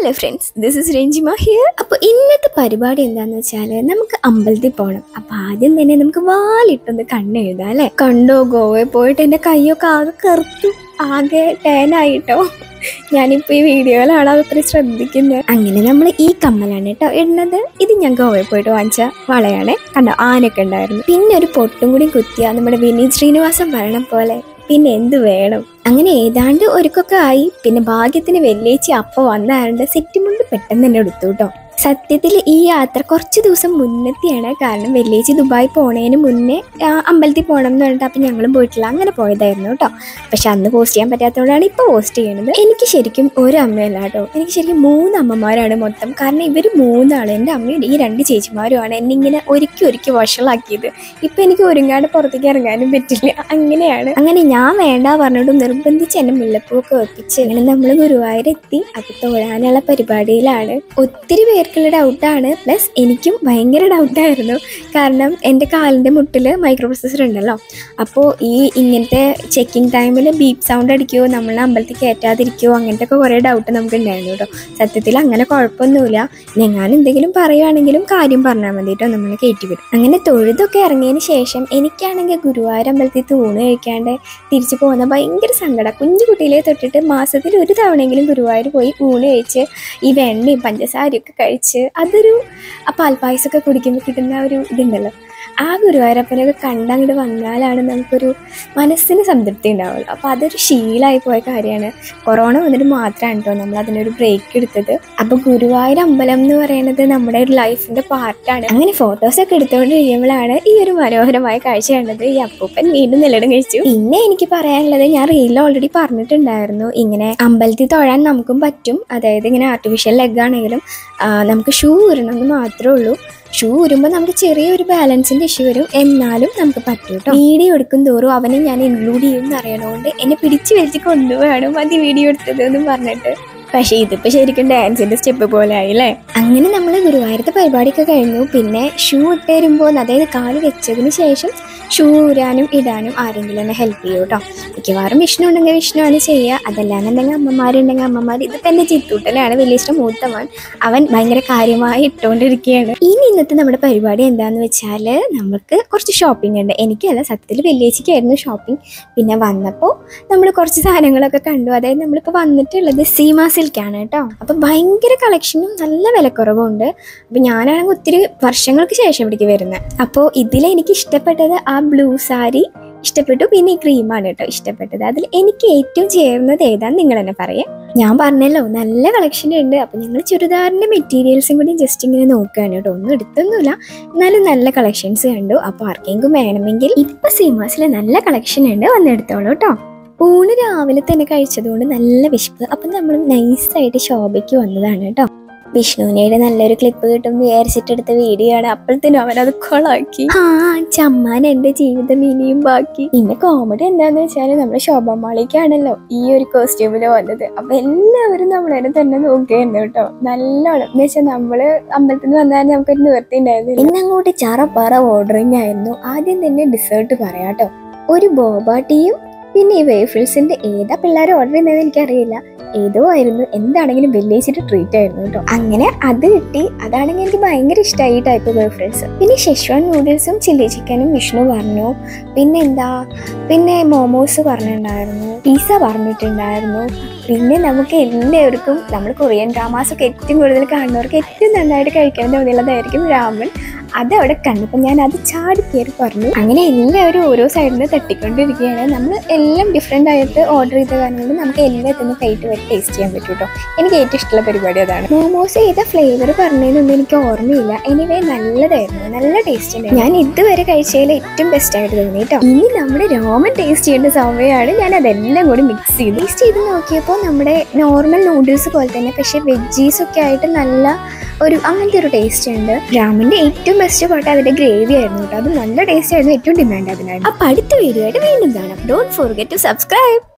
hello friends this is Ranjima here അപ്പോൾ ഇന്നത്തെ പരിപാടി എന്താന്ന് വെച്ചാൽ നമുക്ക് അമ്പലത്തിൽ പോകണം അപ്പോൾ ആദ്യം തന്നെ നമുക്ക് വാലിട്ടൊന്ന് കണ്ണെഴുതാം അല്ലേ കണ്ടോ ഗോവയിൽ പോയിട്ട് എൻ്റെ കൈയൊക്കെ ആകെ കറുത്തു ആകെ ടേനായിട്ടോ ഞാനിപ്പോൾ ഈ വീഡിയോയിലാണ് അതത്ര ശ്രദ്ധിക്കുന്നത് അങ്ങനെ നമ്മൾ ഈ കമ്മലാണ് കേട്ടോ ഇടുന്നത് ഇത് ഞാൻ ഗോവയിൽ പോയിട്ട് വാങ്ങിച്ച വളയാണ് കണ്ടോ ആനൊക്കെ ഉണ്ടായിരുന്നു പിന്നെ ഒരു പൊട്ടും കൂടി കുത്തിയ നമ്മുടെ വിനീത് ശ്രീനിവാസൻ പറയണ പോലെ പിന്നെ എന്ത് വേണം അങ്ങനെ ഏതാണ്ട് ഒരുക്കൊക്കെ ആയി പിന്നെ ഭാഗ്യത്തിന് വെള്ളിയേച്ചി അപ്പ വന്നാറുണ്ട് സെറ്റ് മുണ്ട് പെട്ടെന്ന് തന്നെ എടുത്തു കേട്ടോ സത്യത്തിൽ ഈ യാത്ര കുറച്ച് ദിവസം മുന്നത്തെയാണ് കാരണം വെള്ളിയേച്ചി ദുബായ് പോണതിന് മുന്നേ ആ, അമ്പലത്തിൽ പോകണം എന്ന് പറഞ്ഞിട്ട് അപ്പം ഞങ്ങളും പോയിട്ടില്ല അങ്ങനെ പോയതായിരുന്നു കേട്ടോ പക്ഷെ അന്ന് പോസ്റ്റ് ചെയ്യാൻ പറ്റാത്തതുകൊണ്ടാണ് ഇപ്പോൾ പോസ്റ്റ് ചെയ്യുന്നത് എനിക്ക് ശരിക്കും ഒരു അമ്മയല്ല കേട്ടോ എനിക്ക് ശരിക്കും മൂന്ന് അമ്മമാരാണ് മൊത്തം കാരണം ഇവർ മൂന്നാണ് എൻ്റെ അമ്മയും ഈ രണ്ട് ചേച്ചിമാരുമാണ് എന്നെ ഇങ്ങനെ ഒരുക്കി ഒരുക്കി വഷളാക്കിയത് ഇപ്പം എനിക്ക് ഒരുങ്ങാണ്ട് പുറത്തേക്ക് ഇറങ്ങാനും പറ്റില്ല അങ്ങനെയാണ് അങ്ങനെ ഞാൻ വേണ്ട പറഞ്ഞിട്ട് നിർബന്ധിച്ച് എന്നെ മുല്ലപ്പൂവൊക്കെ വെപ്പിച്ച് അങ്ങനെ നമ്മൾ ഗുരുവായൂരെത്തി അത് തൊഴാനുള്ള പരിപാടിയിലാണ് ഒത്തിരി പേർക്കുള്ള ഡൗട്ടാണ് പ്ലസ് എനിക്കും ഭയങ്കര ഡൗട്ടായിരുന്നു കാരണം എൻ്റെ കാലിൻ്റെ മുട്ടിൽ മൈക്രോ പ്രൊസസ്സർ ഉണ്ടല്ലോ അപ്പോൾ ഈ ഇങ്ങനത്തെ ചെക്കിംഗ് ടൈമിൽ ബീപ്പ് സൗണ്ട് അടിക്കുമോ നമ്മളെ അമ്പലത്തിൽ കയറ്റാതിരിക്കുമോ അങ്ങനത്തെ ഒക്കെ കുറേ ഡൗട്ട് നമുക്ക് ഉണ്ടായിരുന്നു കേട്ടോ സത്യത്തിൽ അങ്ങനെ കുഴപ്പമൊന്നുമില്ല ഞാൻ എന്തെങ്കിലും പറയുവാണെങ്കിലും കാര്യം പറഞ്ഞാൽ മതി കേട്ടോ നമ്മൾ കയറ്റി വിടും അങ്ങനെ തൊഴുതൊക്കെ ഇറങ്ങിയതിന് ശേഷം എനിക്കാണെങ്കിൽ ഗുരുവായൂർ അമ്പലത്തിൽ തൂണ് കഴിക്കാണ്ട് തിരിച്ചു പോകുന്ന ഭയങ്കര സങ്കടം കുഞ്ഞു കുട്ടിയിലെ തൊട്ടിട്ട് മാസത്തിൽ ഒരു തവണയെങ്കിലും ഗുരുവായൂർ പോയി ഊണ് കഴിച്ച് ഈ വെണ്ണയും പഞ്ചസാരയും ഒക്കെ കഴിച്ച് അതൊരു ആ പാൽപ്പായസമൊക്കെ കുടിക്കുമ്പോൾ കിട്ടുന്ന ആ ഒരു ഇതുണ്ടല്ലോ ആ ഗുരുവായൂരപ്പനൊക്കെ കണ്ടങ്ങോട്ട് വന്നാലാണ് നമുക്കൊരു മനസ്സിന് സംതൃപ്തി ഉണ്ടാവുള്ളൂ അപ്പോൾ അതൊരു ശീലമായി പോയ കാര്യമാണ് കൊറോണ വന്നിട്ട് മാത്രമാണ് കേട്ടോ നമ്മൾ അതിനൊരു ബ്രേക്ക് എടുത്തത് അപ്പോൾ ഗുരുവായൂർ അമ്പലം എന്ന് പറയുന്നത് നമ്മുടെ ഒരു ലൈഫിൻ്റെ പാർട്ടാണ് അങ്ങനെ ഫോട്ടോസൊക്കെ എടുത്തുകൊണ്ടിരിക്കുമ്പോഴാണ് ഈ ഒരു മനോഹരമായ കാഴ്ച കണ്ടത് ഈ അപ്പൂപ്പൻ വീണ്ടും നിലടം കഴിച്ചു പിന്നെ എനിക്ക് പറയാനുള്ളത് ഞാൻ റീലിൽ ഓൾറെഡി പറഞ്ഞിട്ടുണ്ടായിരുന്നു ഇങ്ങനെ അമ്പലത്തിൽ തൊഴാൻ നമുക്കും പറ്റും അതായത് ഇങ്ങനെ ആർട്ടിഫിഷ്യൽ ലെഗ് ആണെങ്കിലും ആ, നമുക്ക് ഷൂ ഊരണം എന്ന് മാത്രമേ ഉള്ളൂ ഷൂ ഊരുമ്പോൾ നമുക്ക് ചെറിയൊരു ബാലൻസിന്റെ ഇഷ്യൂ വരും എന്നാലും നമുക്ക് പറ്റും കേട്ടോ വീഡിയോ എടുക്കും തോറും അവനെ ഞാൻ ഇൻക്ലൂഡ് ചെയ്യും എന്ന് അറിയണോണ്ട് എന്നെ പിടിച്ചു വെച്ച് കൊണ്ടുപോകണം മതി വീഡിയോ എടുത്തത് എന്നും പറഞ്ഞിട്ട് പക്ഷേ ഇതിപ്പോ ശരിക്കും ഡാൻസിന്റെ സ്റ്റെപ്പ് പോലെ ആയില്ലേ അങ്ങനെ നമ്മൾ ഗുരുവായൂരത്തെ പരിപാടിയൊക്കെ കഴിഞ്ഞു പിന്നെ ഷൂ ഇട്ട് വരുമ്പോൾ അതായത് കാല് വെച്ചതിന് ശേഷം ഷൂ ഊരാനും ഇടാനും ആരെങ്കിലും എന്നെ ഹെൽപ്പ് ചെയ്യും കേട്ടോ മിക്കവാറും വിഷ്ണു ഉണ്ടെങ്കിൽ വിഷ്ണു ആണ് ചെയ്യുക അതല്ലാന്നുണ്ടെങ്കിൽ അമ്മമാരുണ്ടെങ്കിൽ അമ്മമാർ ഇത് തന്നെ ചിത്തൂട്ടലാണ് വലിയ ഇഷ്ടം മൂത്തവൻ അവൻ ഭയങ്കര കാര്യമായി ഇട്ടുകൊണ്ടിരിക്കുകയാണ് ഇനി ഇന്നത്തെ നമ്മുടെ പരിപാടി എന്താന്ന് വെച്ചാൽ നമുക്ക് കുറച്ച് ഷോപ്പിംഗ് ഉണ്ട് എനിക്കല്ല സത്യത്തിൽ വെള്ളിയാഴ്ചക്കായിരുന്നു ഷോപ്പിംഗ് പിന്നെ വന്നപ്പോൾ നമ്മൾ കുറച്ച് സാധനങ്ങളൊക്കെ കണ്ടു അതായത് നമ്മളിപ്പോൾ വന്നിട്ടുള്ളത് സീമ സിൽക്കാണ് കേട്ടോ അപ്പം ഭയങ്കര കളക്ഷനും നല്ല വിലക്കുറവുണ്ട് അപ്പം ഞാനാണെങ്കിൽ ഒത്തിരി വർഷങ്ങൾക്ക് ശേഷം ഇവിടേക്ക് വരുന്നത് അപ്പോൾ ഇതിൽ എനിക്ക് ഇഷ്ടപ്പെട്ടത് ആ ബ്ലൂ സാരി ഇഷ്ടപ്പെട്ടു പിന്നെ ഈ ക്രീമാണ് കേട്ടോ ഇഷ്ടപ്പെട്ടത് അതിൽ എനിക്ക് ഏറ്റവും ചേർന്നത് ഏതാന്ന് നിങ്ങൾ തന്നെ പറയാം ഞാൻ പറഞ്ഞല്ലോ നല്ല കളക്ഷൻ ഉണ്ട് അപ്പം ഞങ്ങൾ ചുരിദാറിൻ്റെ മെറ്റീരിയൽസും കൂടി ജസ്റ്റ് ഇങ്ങനെ നോക്കുകയാണ് കേട്ടോ ഒന്നും എടുത്തൊന്നുമില്ല എന്നാലും നല്ല കളക്ഷൻസ് കണ്ടു അപ്പോൾ ആർക്കെങ്കിലും വേണമെങ്കിൽ ഇപ്പം സീമാസിൽ നല്ല കളക്ഷൻ ഉണ്ട് വന്നെടുത്തോളൂ കേട്ടോ ഊണ് രാവിലെ തന്നെ കഴിച്ചതുകൊണ്ട് നല്ല വിശപ്പ് അപ്പം നമ്മൾ നൈസായിട്ട് ശോഭയ്ക്ക് വന്നതാണ് കേട്ടോ വിഷ്ണുവിനയുടെ നല്ലൊരു ക്ലിപ്പ് കിട്ടും എന്ന് വിചാരിച്ചിട്ടെടുത്ത വീഡിയോ ആണ് അപ്പോഴത്തേനും അവനത് കൊളാക്കി ആ ചമ്മാൻ എന്റെ ജീവിതം ഇനിയും ബാക്കി പിന്നെ കോമഡി എന്താന്ന് വെച്ചാൽ നമ്മുടെ ശോഭമാളിക്കാണല്ലോ ഈ ഒരു കോസ്റ്റ്യൂമില് വന്നത് അപ്പൊ എല്ലാവരും നമ്മളെ തന്നെ നോക്കുകയായിരുന്നു കേട്ടോ നല്ലോണം എന്ന് വെച്ചാൽ നമ്മള് അമ്പലത്തിൽ നിന്ന് വന്നാൽ നമുക്കൊരു നിവൃത്തി ഉണ്ടായിരുന്നില്ല പിന്നെ അങ്ങോട്ട് ചറപ്പറ ഓർഡറിങ് ആയിരുന്നു ആദ്യം തന്നെ ഡിസേർട്ട് പറയാം കേട്ടോ ഒരു ബോബ ടീയും പിന്നെ ഈ വേഫിൾസിന്റെ ഏതാ പിള്ളേർ ഓർഡർ ചെയ്യുന്നത് എനിക്കറിയില്ല ഏതോ ആയിരുന്നു എന്താണെങ്കിലും വെള്ളിയാഴ്ച ട്രീറ്റ് ആയിരുന്നു കേട്ടോ അങ്ങനെ അത് കിട്ടി അതാണെങ്കിൽ എനിക്ക് ഭയങ്കര ഇഷ്ടമായി ഈ ടൈപ്പ് വേഫിൾസ് പിന്നെ ഷെഷ്വാൻ നൂഡിൽസും ചില്ലി ചിക്കനും വിഷ്ണു പറഞ്ഞു പിന്നെ എന്താ പിന്നെ മോമോസ് പറഞ്ഞിട്ടുണ്ടായിരുന്നു പിസ്സ പറഞ്ഞിട്ടുണ്ടായിരുന്നു പിന്നെ നമുക്ക് എല്ലാവർക്കും നമ്മൾ കൊറിയൻ ഡ്രാമാസ് ഒക്കെ ഏറ്റവും കൂടുതൽ കാണുന്നവർക്ക് ഏറ്റവും നന്നായിട്ട് കഴിക്കാൻ തോന്നിയുള്ളതായിരിക്കും രാമൻ അതവിടെ കണ്ടപ്പോൾ ഞാൻ അത് ചാടി കയറി പറഞ്ഞു അങ്ങനെ എല്ലാവരും ഓരോ സൈഡിൽ നിന്ന് തട്ടിക്കൊണ്ടിരിക്കുകയാണ് നമ്മൾ എല്ലാം ഡിഫറെൻ്റ് ആയിട്ട് ഓർഡർ ചെയ്ത കാരണം കൊണ്ട് നമുക്ക് എല്ലാത്തിനും കൈയിട്ട് വരെ ടേസ്റ്റ് ചെയ്യാൻ പറ്റും കേട്ടോ എനിക്ക് ഏറ്റവും ഇഷ്ടമുള്ള പരിപാടി അതാണ് മോമോസ് ഏതാ ഫ്ലേവർ പറഞ്ഞതിനൊന്നും എനിക്ക് ഓർമ്മയില്ല എനിവേ നല്ലതായിരുന്നു നല്ല ടേസ്റ്റ് ഉണ്ടായിരുന്നു ഞാൻ ഇതുവരെ കഴിച്ചതിൽ ഏറ്റവും ബെസ്റ്റ് ആയിട്ട് തോന്നി കേട്ടോ ഇനി നമ്മുടെ രോമൻ ടേസ്റ്റ് ചെയ്യേണ്ട സമയമാണ് ഞാൻ അതെല്ലാം കൂടി മിക്സ് ചെയ്തു ടേസ്റ്റ് ചെയ്ത് നോക്കിയപ്പോൾ നമ്മുടെ നോർമൽ നൂഡിൽസ് പോലെ തന്നെ പക്ഷേ വെജീസ് ഒക്കെ ആയിട്ട് നല്ല ഒരു അങ്ങനത്തെ ഒരു ടേസ്റ്റ് ഉണ്ട് രാമന്റെ ഏറ്റവും ബെസ്റ്റ് പാട്ട് അതിന്റെ ഗ്രേവി ആയിരുന്നു കേട്ടോ അത് നല്ല ടേസ്റ്റ് ആയിരുന്നു ഏറ്റവും ഡിമാൻഡ് അതിനായിരുന്നു അപ്പൊ അടുത്ത വീഡിയോ ആയിട്ട് വീണ്ടും കാണാം ഡോണ്ട് ഫോർഗെറ്റ് ടു സബ്സ്ക്രൈബ്